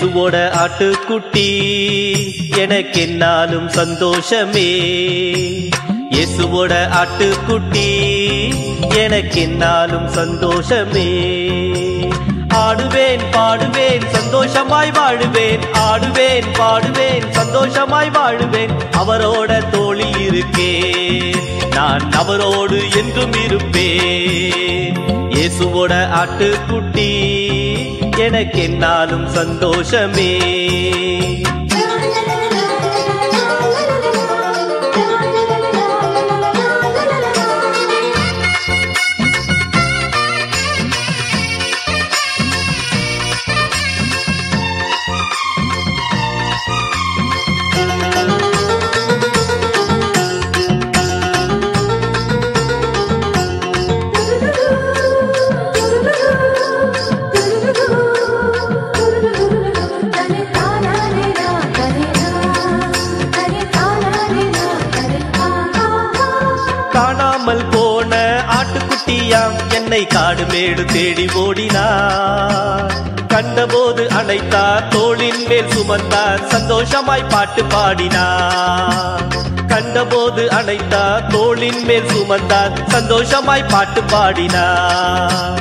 இயேசுவோட ஆட்டுக்குட்டி எனக்கு என்னாலும் சந்தோஷமே இயேசுவோட ஆட்டுக்குட்டி எனக்கு என்னாலும் சந்தோஷமே ஆடுவேன் பாடுவேன் சந்தோஷமாய் வாழுவேன் ஆடுவேன் பாடுவேன் சந்தோஷமாய் வாழுவேன் அவரோட தோழி இருக்கேன் நான் அவரோடு என்றும் இருப்பேன் இயேசுவோட ஆட்டுக்குட்டி எனக்கு என்னாலும் சந்தோஷமே காணாமல் போன ஆட்டுக்குட்டியாம் என்னை காடு மேடு தேடி ஓடினார் கண்டபோது அணைத்தார் தோளின் மேல் சுமந்தார் சந்தோஷமாய் பாட்டு பாடினார் கண்டபோது அணைத்தார் தோளின் மேல் சுமந்தார் சந்தோஷமாய் பாட்டு பாடினார்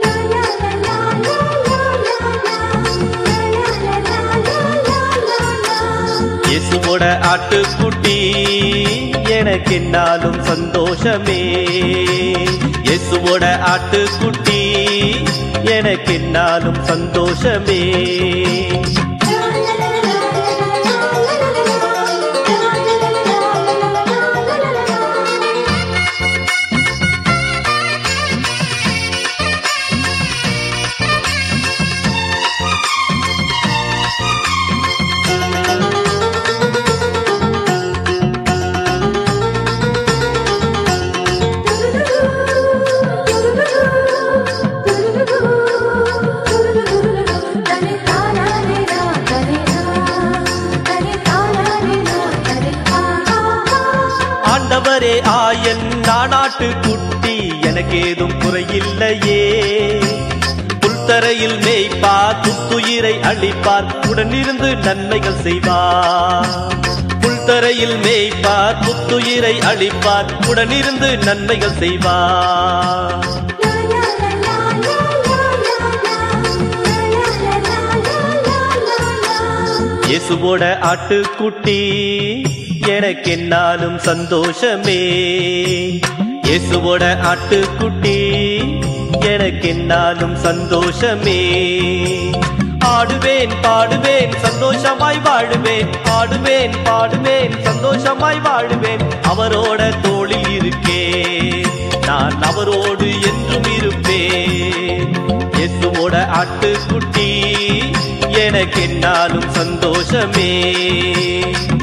இயேசுவோட ஆட்டுக்குட்டி எனக்கு என்னாலும் சந்தோஷமே இயேசுவோட ஆட்டுக்குட்டி எனக்கு என்னாலும் சந்தோஷமே ஆண்டவரே ஆயன் நானாட்டு குட்டி எனக்கு ஏதும் குறையில்லையே புல்தரையில் மேய்ப்பார் புத்துயிரை அளிப்பார் உடனிருந்து நன்மைகள் செய்வார் புல்தரையில் மேய்ப்பார் புத்துயிரை அளிப்பார் உடனிருந்து நன்மைகள் செய்வார் இயேசுவோட ஆட்டுக்குட்டி எனக்கு என்னாலும் சந்தோஷமே இயேசுவோட ஆட்டுக்குட்டி எனக்கு என்னாலும் சந்தோஷமே ஆடுவேன் பாடுவேன் சந்தோஷமாய் வாழுவேன் ஆடுவேன் பாடுவேன் சந்தோஷமாய் வாழுவேன் அவரோட தோளில் இருக்கேன் நான் அவரோடு என்றும் இருப்பேன் இயேசுவோட ஆட்டுக்குட்டி எனக்கு என்னாலும் சந்தோஷமே